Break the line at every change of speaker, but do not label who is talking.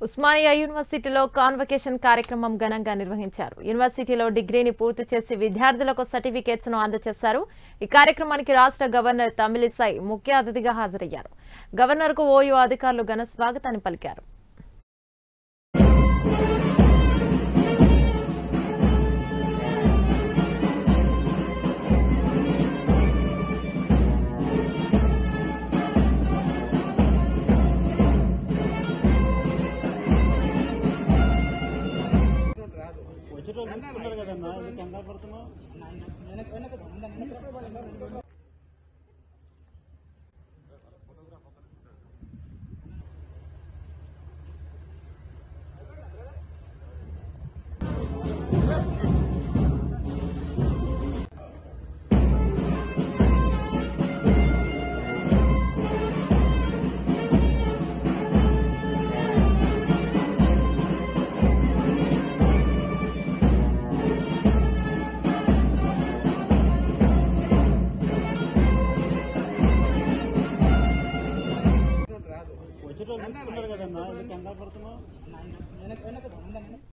ఉస్మానియా యూనివర్సిటీలో కాన్వకేషన్ కార్యక్రమం ఘనంగా నిర్వహించారు యూనివర్సిటీలో డిగ్రీని పూర్తి చేసి విద్యార్థులకు సర్టిఫికేట్స్ ను అందజేశారు ఈ కార్యక్రమానికి రాష్ట్ర గవర్నర్ తమిళిసై ముఖ్య అతిథిగా హాజరయ్యారు గవర్నర్ కు ఓయూ అధికారులు ఘన స్వాగతాన్ని పలికారు
వచ్చేటోళ్ళు తీసుకున్నారు కదన్నా ఎందుకు కంగారు పడుతున్నావు వచ్చేటోళ్ళు తీసుకున్నారు కదన్నా ఎందుకు కంగారు పడుతున్నావు